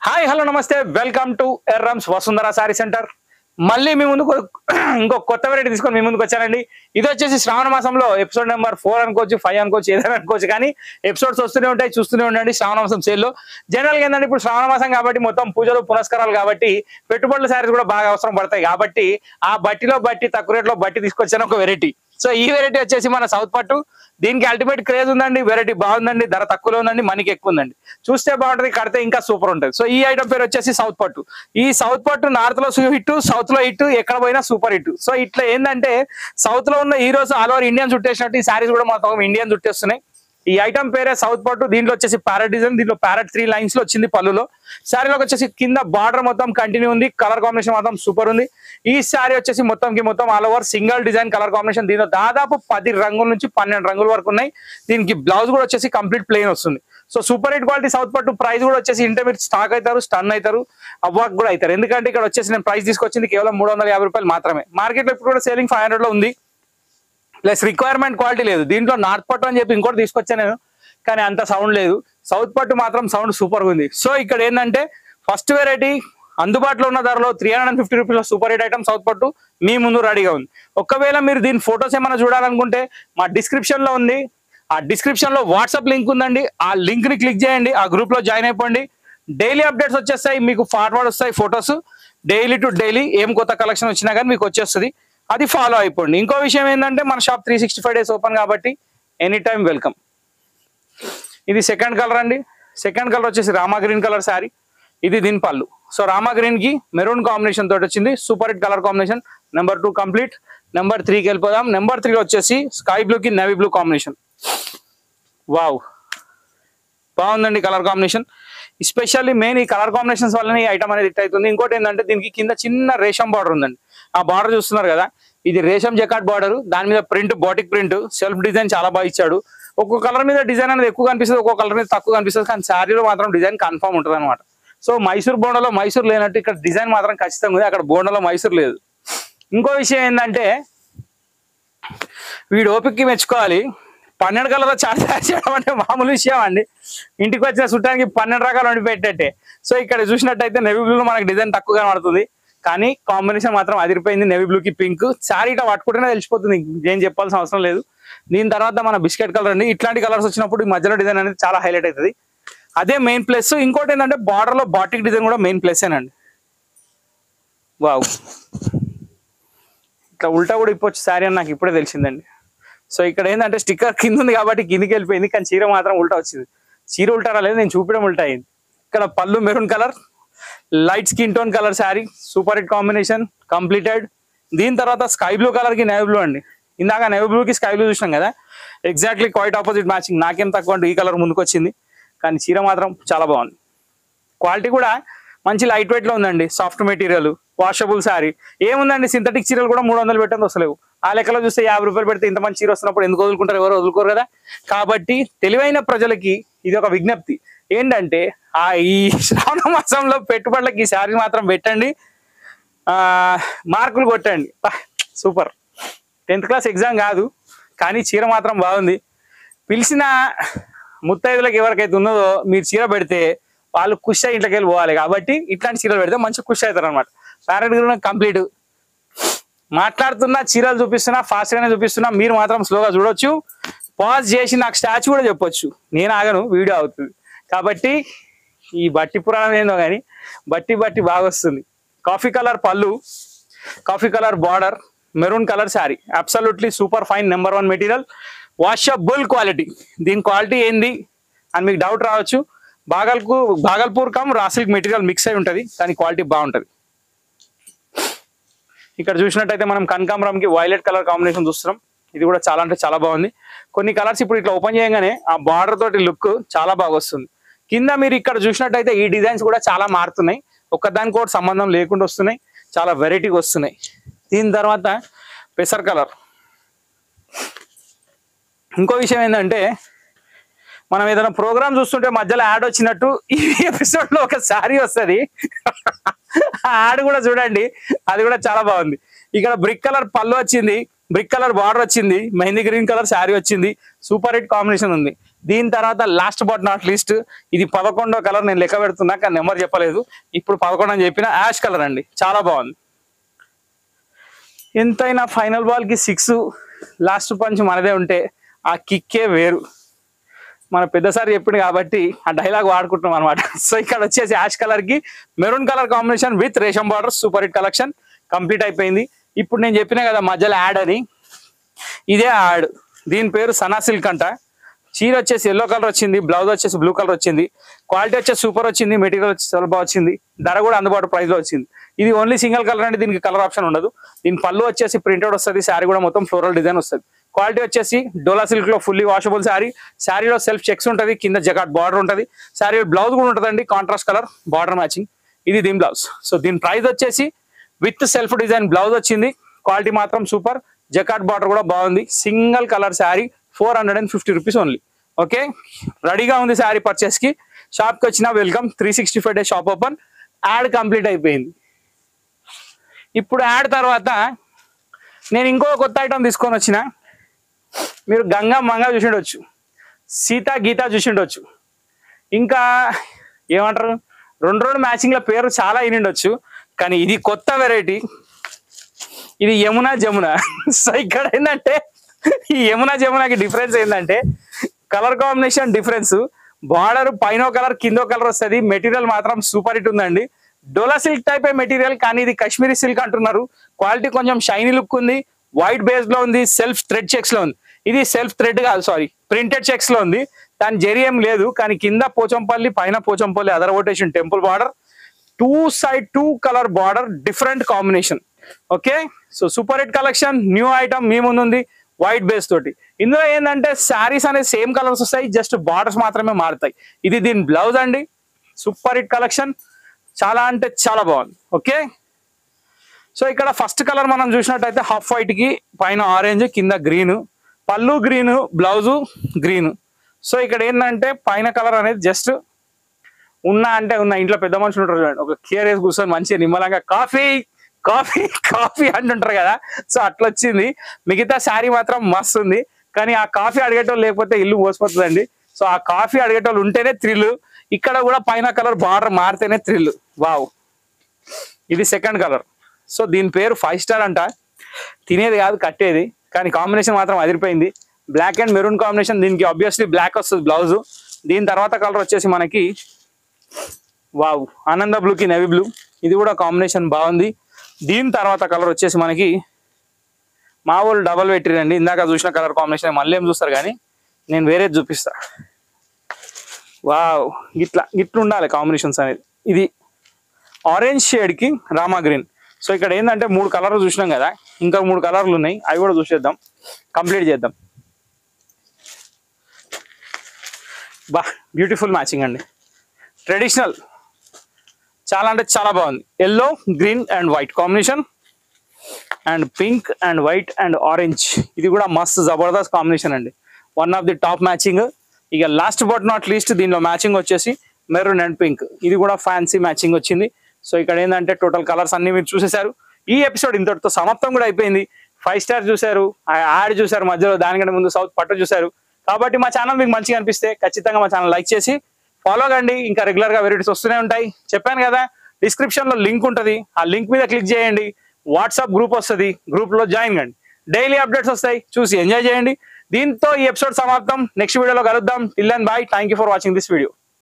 hi hello నమస్తే welcome to ఎర్రమ్స్ Vasundhara sari centre మళ్ళీ మీ ముందుకు ఇంకో కొత్త వెరైటీ తీసుకొని మీ ముందుకు వచ్చానండి ఇది వచ్చేసి శ్రావణ మాసంలో ఎపిసోడ్ నెంబర్ ఫోర్ అనుకోవచ్చు ఫైవ్ అనుకోవచ్చు ఏదైనా అనుకోవచ్చు కానీ ఎపిసోడ్స్ వస్తూనే ఉంటాయి చూస్తూనే ఉండండి శ్రావణ మాసం సేల్లో జనరల్గా ఏంటంటే ఇప్పుడు శ్రావణ మాసం కాబట్టి మొత్తం పూజలు పునస్కారాలు కాబట్టి పెట్టుబడుల శారీస్ కూడా బాగా అవసరం పడతాయి కాబట్టి ఆ బట్టిలో బట్టి తక్కువ రేట్లో బట్టి తీసుకొచ్చాను ఒక వెరైటీ సో ఈ వెరైటీ వచ్చేసి మన సౌత్ పట్టు దీనికి అల్టిమేట్ క్రేజ్ ఉందండి వెరైటీ బాగుందండి ధర తక్కువలో ఉందండి మనకి ఎక్కువ ఉందండి చూస్తే బాగుంటది కడితే ఇంకా సూపర్ ఉంటుంది సో ఈ ఐటమ్ పేరు వచ్చేసి సౌత్ పట్టు ఈ సౌత్ పట్టు నార్త్ లో హిట్ సౌత్ లో హిట్ ఎక్కడ పోయినా సూపర్ హిట్ సో ఇట్లా ఏంటంటే సౌత్ లో ఉన్న హీరోస్ ఆల్ ఓవర్ ఇండియన్ చుట్టేసినట్టు ఈ సారీస్ కూడా మొత్తం ఇండియన్ చుట్టేస్తున్నాయి ఈ ఐటమ్ పేరే సౌత్ పట్టు దీంట్లో వచ్చేసి ప్యారెట్ డిజైన్ దీంట్లో ప్యారెట్ త్రీ లైన్స్ లో వచ్చింది పళ్ళులో శారీలోకి వచ్చేసి కింద బార్డర్ మొత్తం కంటిన్యూ ఉంది కలర్ కాంబినేషన్ మొత్తం సూపర్ ఉంది ఈ శారీ వచ్చేసి మొత్తంకి మొత్తం all over single design colour combination దీంట్లో దాదాపు పది రంగుల నుంచి పన్నెండు రంగుల వరకు ఉన్నాయి దీనికి బ్లౌజ్ కూడా వచ్చేసి కంప్లీట్ ప్లెయిన్ వస్తుంది so super hit quality south పట్టు ప్రైస్ కూడా వచ్చేసి ఇంటే మీరు స్టాక్ అవుతారు స్టన్ అవుతారు అవ్వక్ కూడా అవుతారు ఎందుకంటే ఇక్కడ వచ్చేసి నేను ప్రైస్ తీసుకొచ్చింది కేవలం మూడు వందల యాభై రూపాయలు మాత్రమే మార్కెట్ లో ఇప్పుడు కూడా సేలింగ్ ఫైవ్ హండ్రెడ్ లో ఉంది ప్లస్ రిక్వైర్మెంట్ క్వాలిటీ లేదు దీంట్లో నార్త్ పట్టు అని చెప్పి ఇంకోటి తీసుకొచ్చాను నేను కానీ అంత సౌండ్ లేదు సౌత్ పట్టు మాత్రం సౌండ్ సూపర్ గా ఉంది సో ఇక్కడ ఏంటంటే ఫస్ట్ వెరైటీ అందుబాటులో ఉన్న ధరలో three hundred and fifty rupees super hit item south పట్టు మీ ముందు రెడీగా ఉంది ఒకవేళ మీరు దీని ఫొటోస్ ఏమైనా చూడాలనుకుంటే మా డిస్క్రిప్షన్ లో ఉంది ఆ డిస్క్రిప్షన్ లో వాట్సాప్ లింక్ ఉందండి ఆ లింక్ ని క్లిక్ చేయండి ఆ గ్రూప్ లో జాయిన్ అయిపోండి డైలీ అప్డేట్స్ వచ్చేస్తాయి మీకు ఫార్వర్డ్ వస్తాయి ఫొటోస్ డైలీ టు డైలీ ఏం కొత్త కలెక్షన్ వచ్చినా కానీ మీకు వచ్చేస్తుంది అది ఫాలో అయిపోండి ఇంకో విషయం ఏంటంటే మన shop three sixty five days open కాబట్టి ఎనీ టైం వెల్కమ్ ఇది సెకండ్ కలర్ అండి సెకండ్ కలర్ వచ్చేసి రామా గ్రీన్ కలర్ శారీ ఇది దీని పళ్ళు సో రామా గ్రీన్ కి మెరూన్ కాంబినేషన్ తోటి వచ్చింది super hit colour combination number two complete number త్రీకి వెళ్ళిపోదాం నెంబర్ త్రీ వచ్చేసి స్కై బ్లూ కి నేవీ బ్లూ కాంబినేషన్ వావ్ బాగుందండి కలర్ కాంబినేషన్ ఎస్పెషల్లీ మెయిన్ ఈ కలర్ కాంబినేషన్స్ వల్లనే ఈ ఐటమ్ అనేది హిట్ అవుతుంది ఇంకోటి ఏంటంటే దీనికి కింద చిన్న రేషం బార్డర్ ఉందండి ఆ బార్డర్ చూస్తున్నారు కదా ఇది రేషం జకాట్ బార్డర్ దాని మీద print batik print self design చాలా బాగా ఇచ్చాడు ఒక్కో కలర్ మీద డిజైన్ అనేది ఎక్కువ కనిపిస్తుంది ఒక్కో కలర్ మీద తక్కువ కనిపిస్తుంది కానీ శారీలో మాత్రం డిజైన్ కన్ఫర్మ్ ఉంటుంది అనమాట సో మైసూర్ బోండలో మైసూర్ లేనట్టు ఇక్కడ డిజైన్ మాత్రం ఖచ్చితంగా ఉంది అక్కడ బోండలో మైసూర్ లేదు ఇంకో విషయం ఏంటంటే వీడు ఓపిక్కి మెచ్చుకోవాలి పన్నెండు కలర్లో చాట్ తయారు చేయడం అంటే మామూలు విషయం అండి ఇంటికి వచ్చిన చుట్టానికి పన్నెండు రకాలు వండి పెట్టేట్టే సో ఇక్కడ చూసినట్టయితే నెవీ బ్లూ మనకి డిజైన్ తక్కువ కనబడుతుంది కానీ కాంబినేషన్ మాత్రం అదిరిపోయింది నెవీ బ్లూ కి పింక్ శారీ ఇట్లా పట్టుకుంటేనే తెలిసిపోతుంది ఏం చెప్పాల్సిన అవసరం లేదు దీని తర్వాత మన బిస్కెట్ కలర్ అండి ఇట్లాంటి కలర్స్ వచ్చినప్పుడు ఈ మధ్యలో డిజైన్ అనేది చాలా హైలైట్ అవుతుంది అదే మెయిన్ ప్లస్ ఇంకోటి ఏంటంటే బార్డర్ లో బాటిక్ డిజైన్ కూడా మెయిన్ ప్లస్ ఏనండి వావ్ ఇట్లా ఉల్టా కూడా ఇప్పొచ్చు శారీ అని నాకు ఇప్పుడే తెలిసిందండి సో ఇక్కడ ఏంటంటే స్టిక్కర్ కింద ఉంది కాబట్టి కిందికి వెళ్ళిపోయింది కానీ చీర మాత్రం ఉల్టా వచ్చింది చీర ఉల్టా రాలేదు నేను చూపించడం ఉల్టా అయింది ఇక్కడ పళ్ళు maroon colour light skin tone colour sari super hit combination completed దీని తర్వాత స్కై బ్లూ కలర్ కి నేవీ బ్లూ అండి ఇందాక నేవీ బ్లూ కి స్కై బ్లూ చూసినాం కదా ఎగ్జాక్ట్లీ క్వైట్ ఆపోజిట్ మ్యాచింగ్ నాకేం తక్కువ అంటే ఈ కలర్ ముందుకు వచ్చింది కానీ చీర మాత్రం చాలా బాగుంది క్వాలిటీ కూడా మంచి లైట్ వెయిట్ లో ఉందండి సాఫ్ట్ మెటీరియల్ వాషబుల్ శారీ ఏముందండి సింథటిక్ చీరలు కూడా మూడు వందలు పెట్టండి వస్తలేవు ఆ లెక్కలో చూస్తే యాభై రూపాయలు పెడితే ఇంత మంచి చీర వస్తున్నప్పుడు ఎందుకు వదులుకుంటారు ఎవరు వదులుకోరు కదా కాబట్టి తెలివైన ప్రజలకి ఇది ఒక విజ్ఞప్తి ఏంటంటే ఆ ఈ శ్రావణ మాసంలో పెట్టుబడులకి ఈ శారీ మాత్రం పెట్టండి ఆ మార్కులు కొట్టండి సూపర్ టెన్త్ క్లాస్ ఎగ్జామ్ కాదు కానీ చీర మాత్రం బాగుంది పిలిచిన ముత్తైదులకు ఎవరికైతే ఉన్నదో మీరు చీర పెడితే వాళ్ళు ఖుషి అయ్యి ఇంట్లోకి వెళ్ళి పోవాలి కాబట్టి ఇట్లాంటి చీరలు పెడితే మంచి ఖుషి అవుతారు అనమాట ప్యారెట్ కంప్లీట్ మాట్లాడుతున్నా చీరలు చూపిస్తున్నా ఫాస్ట్ గానే చూపిస్తున్నా మీరు మాత్రం స్లోగా చూడొచ్చు పాజ్ చేసి నాకు స్టాచ్యూ కూడా చెప్పొచ్చు నేను ఆగను వీడియో అవుతుంది కాబట్టి ఈ బట్టి పురాణం ఏందో కానీ బట్టి బట్టి బాగా వస్తుంది కాఫీ కలర్ పళ్ళు coffee colour border maroon colour sari absolutely super fine number one material washable quality దీని క్వాలిటీ ఏంది అని మీకు డౌట్ రావచ్చు బాగల్కు Bhagalpur cum raw silk material mix అయి ఉంటుంది దాని క్వాలిటీ బాగుంటుంది ఇక్కడ చూసినట్టయితే మనం కనకాంబరం కి వైలెట్ కలర్ కాంబినేషన్ చూస్తున్నాం ఇది కూడా చాలా అంటే చాలా బాగుంది కొన్ని కలర్స్ ఇప్పుడు ఇట్లా ఓపెన్ చేయగానే ఆ బార్డర్ తోటి లుక్ చాలా బాగా వస్తుంది కింద మీరు ఇక్కడ చూసినట్టయితే ఈ డిజైన్స్ కూడా చాలా మారుతున్నాయి ఒకదానికి ఒకటి సంబంధం లేకుండా వస్తున్నాయి చాలా వెరైటీగా వస్తున్నాయి దీని తర్వాత పెసర్ కలర్ ఇంకో విషయం ఏంటంటే మనం ఏదైనా ప్రోగ్రామ్ చూస్తుంటే మధ్యలో యాడ్ వచ్చినట్టు ఈ ఎపిసోడ్ లో ఒక శారీ వస్తుంది ఆ యాడ్ కూడా చూడండి అది కూడా చాలా బాగుంది ఇక్కడ బ్రిక్ కలర్ పళ్ళు వచ్చింది బ్రిక్ కలర్ బార్డర్ వచ్చింది మెహందీ గ్రీన్ కలర్ శారీ వచ్చింది సూపర్ హిట్ కాంబినేషన్ ఉంది దీని తర్వాత లాస్ట్ బట్ నాట్ లీస్ట్ ఇది పదకొండో కలర్ నేను లెక్క పెడుతున్నా కానీ నెంబర్ చెప్పలేదు ఇప్పుడు పదకొండు అని చెప్పిన యాష్ కలర్ అండి చాలా బాగుంది ఎంతైనా ఫైనల్ బాల్ కి సిక్స్ లాస్ట్ పంచ్ మనదే ఉంటే ఆ కిక్కే వేరు మన పెద్దసారి చెప్పిండు కాబట్టి ఆ డైలాగ్ వాడుకుంటున్నాం అనమాట సో ఇక్కడ వచ్చేసి యాష్ కలర్ కి మెరూన్ కలర్ కాంబినేషన్ విత్ రేషం border super hit collection complete అయిపోయింది ఇప్పుడు నేను చెప్పిన కదా మధ్యలో యాడ్ అని ఇదే యాడ్ దీని పేరు సనా సిల్క్ అంట చీర వచ్చేసి ఎల్లో కలర్ వచ్చింది బ్లౌజ్ వచ్చేసి బ్లూ కలర్ వచ్చింది క్వాలిటీ వచ్చేసి సూపర్ వచ్చింది మెటీరియల్ వచ్చి చాలా బాగా వచ్చింది ధర కూడా అందుబాటు ప్రైస్ లో వచ్చింది ఇది ఓన్లీ సింగిల్ కలర్ అంటే దీనికి కలర్ ఆప్షన్ ఉండదు దీని పళ్ళు వచ్చేసి ప్రింటెడ్ వస్తుంది శారీ కూడా మొత్తం ఫ్లోరల్ డిజైన్ వస్తుంది క్వాలిటీ వచ్చేసి డోలా సిల్క్ లో ఫుల్లీ వాషబుల్ శారీ శారీలో సెల్ఫ్ చెక్స్ ఉంటుంది కింద జగాట్ బార్డర్ ఉంటుంది శారీ బ్లౌజ్ కూడా ఉంటుందండి కాంట్రాస్ట్ కలర్ బార్డర్ మ్యాచింగ్ ఇది దీని బ్లౌజ్ సో దీని ప్రైస్ వచ్చేసి విత్ సెల్ఫ్ డిజైన్ బ్లౌజ్ వచ్చింది క్వాలిటీ మాత్రం సూపర్ జకాట్ బార్డర్ కూడా బాగుంది single colour sari four hundred and fifty rupees only okay రెడీగా ఉంది శారీ పర్చేస్ కి షాప్ కి వచ్చిన welcome three sixty five days shop open ad complete అయిపోయింది ఇప్పుడు యాడ్ తర్వాత నేను ఇంకో కొత్త ఐటమ్ తీసుకొని వచ్చిన మీరు గంగా మంగ చూసిండొచ్చు సీత గీత చూసిండొచ్చు ఇంకా ఏమంటారు రెండు రెండు మ్యాచింగ్ల పేరు చాలా వినిండొచ్చు కానీ ఇది కొత్త వెరైటీ ఇది యమున జమున సో ఇక్కడ ఏంటంటే ఈ యమున జమునకి డిఫరెన్స్ ఏంటంటే కలర్ కాంబినేషన్ డిఫరెన్స్ బార్డర్ పైన కలర్ కిందో కలర్ వస్తుంది మెటీరియల్ మాత్రం సూపర్ హిట్ ఉందండి డోలా సిల్క్ టైప్ మెటీరియల్ కానీ ఇది కాశ్మీరీ సిల్క్ అంటున్నారు క్వాలిటీ కొంచెం షైనీ లుక్ ఉంది వైట్ బేస్ లో ఉంది సెల్ఫ్ థ్రెడ్ చెక్స్ లో ఉంది ఇది సెల్ఫ్ థ్రెడ్ కాదు సారీ ప్రింటెడ్ చెక్స్ లో ఉంది దాని జరి ఏం లేదు కానీ కింద పోచంపల్లి పైన పోచంపల్లి అదర్ ఓటేషన్ temple border two side two colour border different combination okay so super hit collection new item మీ ముందు ఉంది వైట్ బేస్ తోటి ఇందులో ఏంటంటే శారీస్ అనేది సేమ్ కలర్స్ వస్తాయి జస్ట్ బార్డర్స్ మాత్రమే మారుతాయి ఇది దీని బ్లౌజ్ అండి సూపర్ హిట్ కలెక్షన్ చాలా అంటే చాలా బాగుంది ఓకే సో ఇక్కడ ఫస్ట్ కలర్ మనం చూసినట్టయితే హాఫ్ వైట్ కి పైన ఆరెంజ్ కింద గ్రీన్ పళ్ళు గ్రీన్ బ్లౌజు గ్రీన్ సో ఇక్కడ ఏంటంటే పైన కలర్ అనేది జస్ట్ ఉన్నా అంటే ఉన్న ఇంట్లో పెద్ద మనుషులు ఉంటారు చూడండి ఒక కేర్ వేసి కూర్చొని మంచిగా నిమ్మలంగా కాఫీ కాఫీ కాఫీ అంటుంటారు కదా సో అట్లా వచ్చింది మిగతా శారీ మాత్రం మస్తు ఉంది కానీ ఆ కాఫీ అడిగేటోళ్ళు లేకపోతే ఇల్లు మోసపోతుందండి సో ఆ కాఫీ అడిగేటోళ్ళు ఉంటేనే థ్రిల్ ఇక్కడ కూడా పైన కలర్ బార్డర్ మారితేనే థ్రిల్ వావ్ ఇది సెకండ్ కలర్ సో దీని పేరు ఫైవ్ స్టార్ అంట తినేది కాదు కట్టేది కానీ కాంబినేషన్ మాత్రం అదిరిపోయింది బ్లాక్ అండ్ మెరూన్ కాంబినేషన్ దీనికి ఆబ్వియస్లీ బ్లాక్ వస్తుంది బ్లౌజ్ దీని తర్వాత కలర్ వచ్చేసి మనకి వావ్ ఆనంద బ్లూకి నెవీ బ్లూ ఇది కూడా కాంబినేషన్ బాగుంది దీని తర్వాత కలర్ వచ్చేసి మనకి మా వాళ్ళు డబల్ పెట్టిరండి ఇందాక చూసిన కలర్ కాంబినేషన్ మళ్ళీ ఏం చూస్తారు కానీ నేను వేరేది చూపిస్తా వావ్ గిట్లా గిట్ల ఉండాలి కాంబినేషన్స్ అనేది ఇది ఆరెంజ్ షేడ్కి రామా గ్రీన్ సో ఇక్కడ ఏంటంటే మూడు కలర్లు చూసినాం కదా ఇంకా మూడు కలర్లు ఉన్నాయి అవి కూడా చూసేద్దాం కంప్లీట్ చేద్దాం బా బ్యూటిఫుల్ మ్యాచింగ్ అండి ట్రెడిషనల్ చాలా అంటే చాలా బాగుంది yellow green and white combination and pink and white and orange ఇది కూడా మస్తు జబర్దస్త్ కాంబినేషన్ అండి one of the top matching ఇక లాస్ట్ బట్ నాట్ లీస్ట్ దీనిలో మ్యాచింగ్ వచ్చేసి మెరూన్ అండ్ పింక్ ఇది కూడా ఫ్యాన్సీ మ్యాచింగ్ వచ్చింది సో ఇక్కడ ఏంటంటే టోటల్ కలర్స్ అన్ని మీరు చూసేశారు ఈ ఎపిసోడ్ ఇంతటితో సమాప్తం కూడా అయిపోయింది ఫైవ్ స్టార్ చూశారు ఆ యాడ్ చూశారు మధ్యలో దానికంటే ముందు సౌత్ పట్టు చూశారు కాబట్టి మా ఛానల్ మీకు మంచిగా అనిపిస్తే ఖచ్చితంగా మా ఛానల్ లైక్ చేసి ఫాలో కండి ఇంకా రెగ్యులర్ గా వెరైటీస్ వస్తూనే ఉంటాయి చెప్పాను కదా డిస్క్రిప్షన్ లో లింక్ ఉంటుంది ఆ లింక్ మీద క్లిక్ చేయండి వాట్సాప్ గ్రూప్ వస్తుంది గ్రూప్ లో జాయిన్ కండి డైలీ అప్డేట్స్ వస్తాయి చూసి ఎంజాయ్ చేయండి దీంతో ఈ ఎపిసోడ్ సమాప్తం నెక్స్ట్ వీడియోలో కలుద్దాం till and bye thank for watching this video